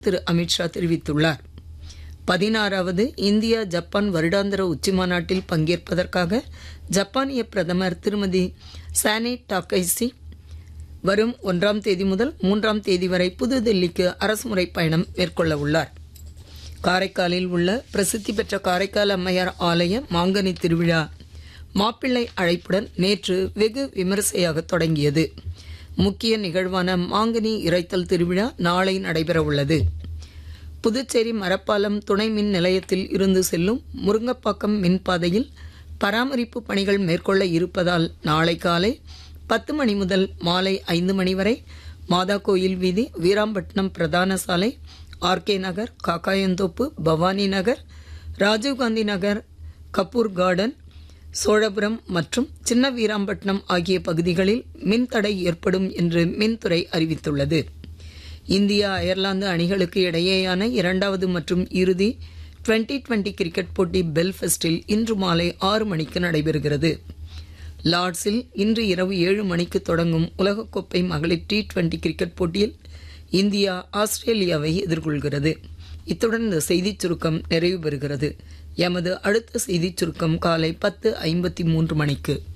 திரு அமித்ஷா தெரிவித்துள்ளார் பதினாறாவது India Japan வருடாந்திர உச்சிமாநாட்டில் பங்கேற்பதற்காக ஜப்பானிய பிரதமர் திருமதி சானே டாக்கைசி வரும் ஒன்றாம் தேதி முதல் மூன்றாம் தேதி வரை புதுதில்லிக்கு அரசுமுறை பயணம் மேற்கொள்ள உள்ளார் காரைக்காலில் உள்ள பிரசித்தி பெற்ற காரைக்கால் அம்மையார் ஆலய மாங்கனி திருவிழா மாப்பிள்ளை அழைப்புடன் நேற்று வெகு விமரிசையாக தொடங்கியது முக்கிய நிகழ்வான மாங்கனி இறைத்தல் திருவிழா நாளை நடைபெறவுள்ளது புதுச்சேரி மரப்பாலம் துணை மின் நிலையத்தில் இருந்து செல்லும் முருங்கப்பாக்கம் மின்பாதையில் பராமரிப்பு பணிகள் மேற்கொள்ள இருப்பதால் நாளை காலை பத்து மணி முதல் மாலை ஐந்து மணி வரை மாதா கோயில் வீதி வீராம்பட்டினம் பிரதான சாலை ஆர்கே நகர் காக்காயந்தோப்பு பவானி நகர் ராஜீவ்காந்தி நகர் கபூர் கார்டன் சோழபுரம் மற்றும் சின்ன வீராம்பட்டினம் ஆகிய பகுதிகளில் மின்தடை ஏற்படும் என்று மின்துறை அறிவித்துள்ளது இந்தியா அயர்லாந்து அணிகளுக்கு இடையேயான இரண்டாவது மற்றும் இறுதி டுவெண்டி டுவெண்டி கிரிக்கெட் போட்டி பெல்ஃபெஸ்டில் இன்று மாலை ஆறு மணிக்கு நடைபெறுகிறது லார்ட்ஸில் இன்று இரவு ஏழு மணிக்கு தொடங்கும் உலகக்கோப்பை மகளிர் டி டுவெண்டி கிரிக்கெட் போட்டியில் இந்தியா ஆஸ்திரேலியாவை எதிர்கொள்கிறது இத்துடன் இந்த செய்திச் சுருக்கம் நிறைவு பெறுகிறது எமது அடுத்த செய்திச் சுருக்கம் காலை பத்து ஐம்பத்தி மூன்று மணிக்கு